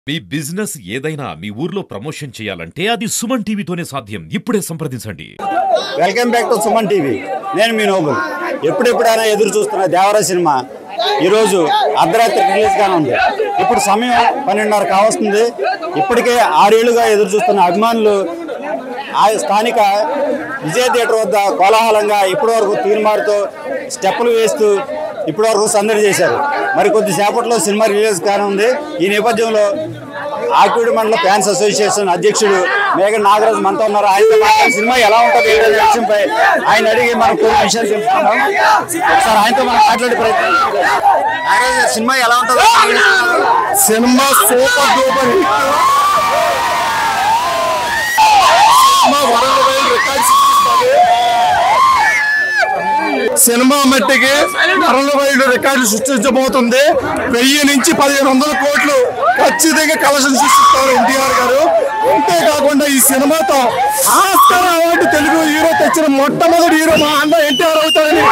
మీ business ఏదైనా మీ ఊర్లో promotion చేయాలంటే అది సుమన్ టీవీతోనే సాధ్యం ఇప్పుడే సంప్రదించండి welcome back to Suman TV నేను మీ నోబుల్ ఎప్పుడెప్పుడైనా ఎదురు చూస్తున్న దేవరా సినిమా ఈరోజు అర్ధరాత్రి రిలీజ్గానే ఉంది ఇప్పుడు సమయం పన్నెండున్నర కావస్తుంది ఇప్పటికే ఆరేళ్లుగా ఎదురు చూస్తున్న అభిమానులు ఆ స్థానిక విజయ థియేటర్ వద్ద కోలాహలంగా ఇప్పటివరకు తీర్మారుతో స్టెప్పులు వేస్తూ ఇప్పటివరకు సందడి చేశారు మరి కొద్దిసేపట్లో సినిమా రిలీజ్ కానుంది ఈ నేపథ్యంలో ఆకివీడి మండల ఫ్యాన్స్ అసోసియేషన్ అధ్యక్షుడు మేఘన్ నాగరాజు మనతో ఉన్నారు ఆయన మాట్లాడి సినిమా ఎలా ఉంటుంది ఏంటనే విషయంపై ఆయన అడిగి మనం కొన్ని విషయాలు తెలుసుకుందాం ఒకసారి ఆయనతో మనం మాట్లాడే ప్రయత్నం చేద్దాం. నాగరాజు గారు, సినిమా ఎలా ఉంటుంది సినిమా సూపర్ డూపర్ హిట్ సినిమా వరల్డ్ వైడ్ రికార్డ్ సృష్టిస్తుంది సినిమా మట్టికి వరల్డ్ వైడ్ రికార్డు సృష్టించబోతుంది వెయ్యి నుంచి పదిహేను వందల కోట్లు ఖచ్చితంగా కలెక్షన్ సృష్టిస్తారు ఎన్టీఆర్ గారు అంతేకాకుండా ఈ సినిమాతో ఆస్కర్ అవార్డు తెలుగు హీరో తెచ్చిన మొట్టమొదటి హీరో మా అన్న ఎన్టీఆర్ అవుతారని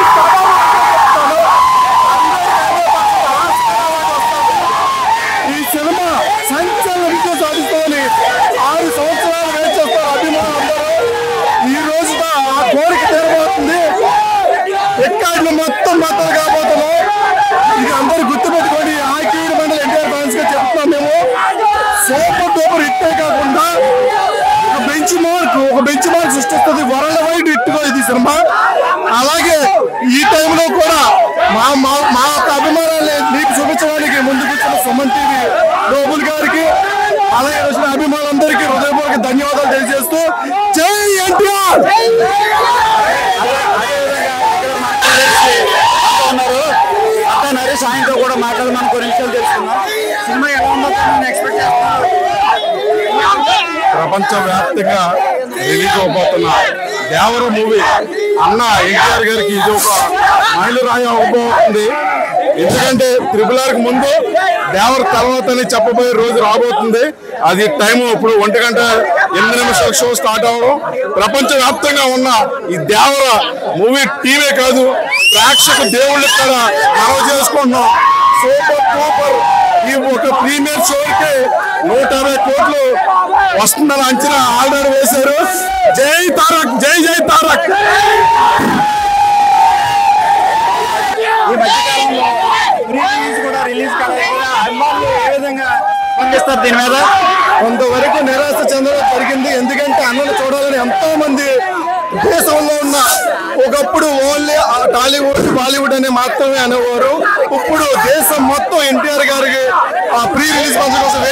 ఈ సినిమా సంచలన విజయం సాధిస్తామని ఆరు సంవత్సరాలు వెయిట్ చేస్తారు అభిమానులు అందరూ ఈ రోజుతో ఆ కోరిక తీరబోతుంది రికార్డులు మొత్తం మొత్తం కాబోతున్నాం ఇది అందరూ గుర్తుపెట్టుకొని ఆకివీడి మండలి ఎన్టీఆర్ ఫ్యాన్స్ గా చెప్తున్నాం మేము సూపర్ డూపర్ హిట్టే కాకుండా ఒక బెంచ్ మార్క్ ఒక బెంచ్ మార్క్ సృష్టిస్తుంది వరల్డ్ వైడ్ హిట్ గా ఇది సినిమా అలాగే ఈ టైంలో కూడా మా మా మా యొక్క అభిమానాన్ని మీకు చూపించడానికి ముందుకు వచ్చిన సుమన్ టీవీ నోబుల్ గారికి అలాగే వచ్చిన అభిమానులందరికీ హృదయపూర్వక ధన్యవాదాలు తెలియజేస్తూ జై ఎన్టీఆర్ ఉన్నారు అత్త నరేష్ ఆయనతో కూడా మాట్లాడి మనం కొన్ని విషయాలు తెలుసుకుందాం సినిమా ఎలా ఉందో ఎక్స్పెక్ట్ చేస్తున్నారు ప్రపంచవ్యాప్తంగా రిలీజ్ అవబోతున్న దేవర మూవీ అన్న ఎన్టీఆర్ గారికి ఇది ఒక మైలురాయి అవబోతుంది ఎందుకంటే త్రిపుల్ ఆర్కి ముందు దేవర తర్వాతని చెప్పబోయే రోజు రాబోతుంది అది టైం ఇప్పుడు ఒంటి గంట ఎనిమిది నిమిషాల షో స్టార్ట్ అవ్వడం ప్రపంచ వ్యాప్తంగా ఉన్న ఈ దేవర మూవీ టీవీ కాదు ప్రేక్షక దేవుళ్ళకి కూడా మనం చేసుకుంటున్నాం సూపర్ సూపర్ ఈ ఒక ప్రీమియర్ షోకి నూట అరవై కోట్లు వస్తుందని అంచనా ఆల్రెడీ వేశారు జై తారక్ జై జై తారక్ ఈ మధ్యకాలంలో ప్రీ రిలీజ్ కూడా రిలీజ్ కాలేదు అభిమానులు ఏ విధంగా స్పందిస్తారు దీని మీద కొంతవరకు నిరాశ చెందడం జరిగింది ఎందుకంటే అన్నను చూడాలని ఎంతో మంది దేశంలో ఉన్న ఒకప్పుడు ఓన్లీ టాలీవుడ్ బాలీవుడ్ అని మాత్రమే అనేవారు ఇప్పుడు దేశం మొత్తం ఎన్టీఆర్ గారికి ఆ ప్రీ రిలీజ్ ఫంక్షన్ కోసం